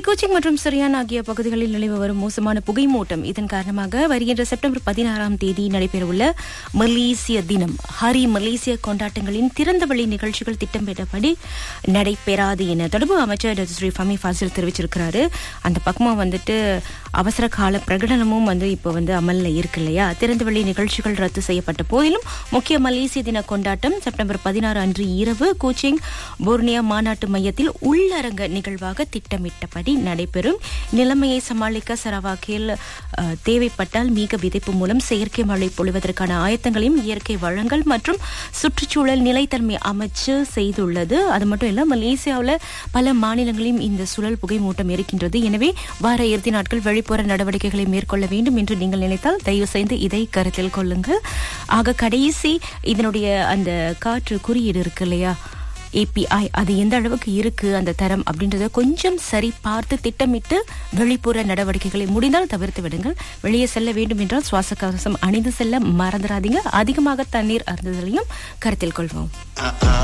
Coaching மற்றும் சிரியான் ஆகிய பகுதிகளில் நிலவி வரும் மோசமான புகைமூட்டம் இதன் காரணமாக வருகின்ற செப்டம்பர் பதினாறாம் தேதி நடைபெறவுள்ள மலேசிய தினம் ஹரி மலேசிய கொண்டாட்டங்களின் திறந்தவெளி நிகழ்ச்சிகள் திட்டமிட்டபடி நடைபெறாது என தொடர்பு அமைச்சர் டாக்டர் ஸ்ரீ ஃபமி ஃபாசில் தெரிவிச்சிருக்கிறாரு அந்த பக்கமா வந்துட்டு அவசர கால பிரகடனமும் வந்து இப்போ வந்து அமல்ல இருக்கு இல்லையா திறந்தவெளி நிகழ்ச்சிகள் ரத்து செய்யப்பட்ட போதிலும் முக்கிய மலேசிய தின கொண்டாட்டம் செப்டம்பர் பதினாறு அன்று இரவு கோச்சிங் போர்னியா மாநாட்டு மையத்தில் உள்ளரங்க நிகழ்வாக திட்டமிட்டபடி நடைபெறும் நிலைமையை சமாளிக்க சரவாக்கில் அஹ், தேவைப்பட்டால் மீக விதைப்பு மூலம் செயற்கை மழை பொழிவதற்கான ஆயத்தங்களையும் இயற்கை வளங்கள் மற்றும் சுற்றுச்சூழல் நிலைத்தன்மை அமைச்சு செய்துள்ளது அது மட்டும் இல்ல மலேசியாவில் பல மாநிலங்களிலும் இந்த சுழல் புகை மூட்டம் இருக்கின்றது எனவே வார இறுதி நாட்கள் வெளிப்புற நடவடிக்கைகளை மேற்கொள்ள வேண்டும் என்று நீங்கள் நினைத்தால் தயவு செய்து இதை கருத்தில் கொள்ளுங்கள் ஆக கடைசி இதனுடைய அந்த காற்று குறியீடு இருக்கு இல்லையா ஏபிஐ அது எந்த அளவுக்கு இருக்கு அந்த தரம் அப்படின்றத கொஞ்சம் சரி பார்த்து திட்டமிட்டு வெளிப்புற நடவடிக்கைகளை முடிந்தால் தவிர்த்து விடுங்கள் வெளியே செல்ல வேண்டும் என்றால் சுவாச கவசம் அணிந்து செல்ல மறந்துடாதீங்க அதிகமாக தண்ணீர் அருந்துதலையும் கருத்தில் கொள்வோம் ஆ, ஆ.